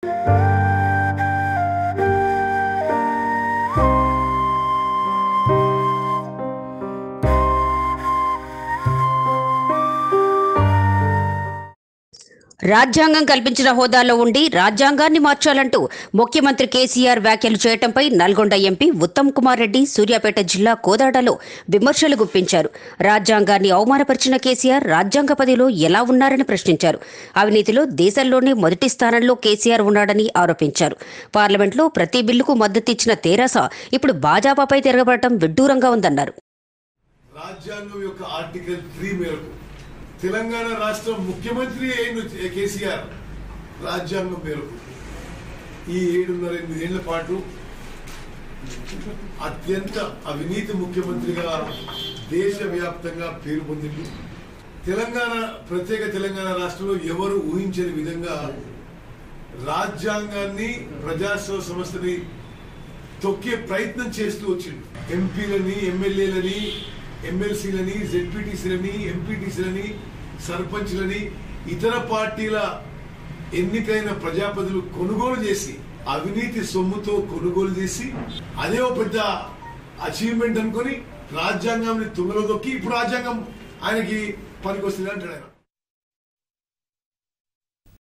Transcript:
రాజ్యాంగం కల్పించిన హోదాలో ఉండి రాజ్యాంగాన్ని మార్చాలంటూ ముఖ్యమంత్రి కేసీఆర్ వ్యాఖ్యలు చేయటంపై నల్గొండ ఎంపీ ఉత్తమ్ కుమార్ రెడ్డి సూర్యాపేట జిల్లా కోదాడలో విమర్శలు గుప్పించారు రాజ్యాంగాన్ని అవమానపరిచిన కేసీఆర్ రాజ్యాంగ పదవిలో ఎలా ఉన్నారని ప్రశ్నించారు అవినీతిలో దేశంలోనే మొదటి స్థానంలో కేసీఆర్ ఉన్నాడని ఆరోపించారు పార్లమెంట్లో ప్రతి బిల్లుకు మద్దతిచ్చిన తెరాస ఇప్పుడు భాజపాపై తిరగబడటం విడ్డూరంగా ఉందన్నారు రాజ్యాంగం యొక్క ఆర్టికల్ త్రీ మేరకు తెలంగాణ రాష్ట్ర ముఖ్యమంత్రి అయిన కేసీఆర్ రాజ్యాంగం మేరకు ఈ ఏడున్నర ఎనిమిదేళ్ల పాటు అత్యంత అవినీతి ముఖ్యమంత్రిగా దేశవ్యాప్తంగా పేరు పొందింది తెలంగాణ ప్రత్యేక తెలంగాణ రాష్ట్రంలో ఎవరు ఊహించని విధంగా రాజ్యాంగాన్ని ప్రజాస్వామ్య సంస్థని తొక్కే ప్రయత్నం చేస్తూ వచ్చింది ఎంపీలని ఎమ్మెల్యేలని ఎమ్మెల్సీలని జెడ్పీటీసీలని ఎంపీటీసీలని సర్పంచ్లని ఇతర పార్టీల ఎన్నికైన ప్రజాపతులు కొనుగోలు చేసి అవినీతి సొమ్ముతో కొనుగోలు చేసి అదే ఒక పెద్ద అచీవ్మెంట్ అనుకొని రాజ్యాంగాన్ని తుంగలో దొక్కి ఇప్పుడు రాజ్యాంగం ఆయనకి పనికొస్తుంది అంటాడు ఆయన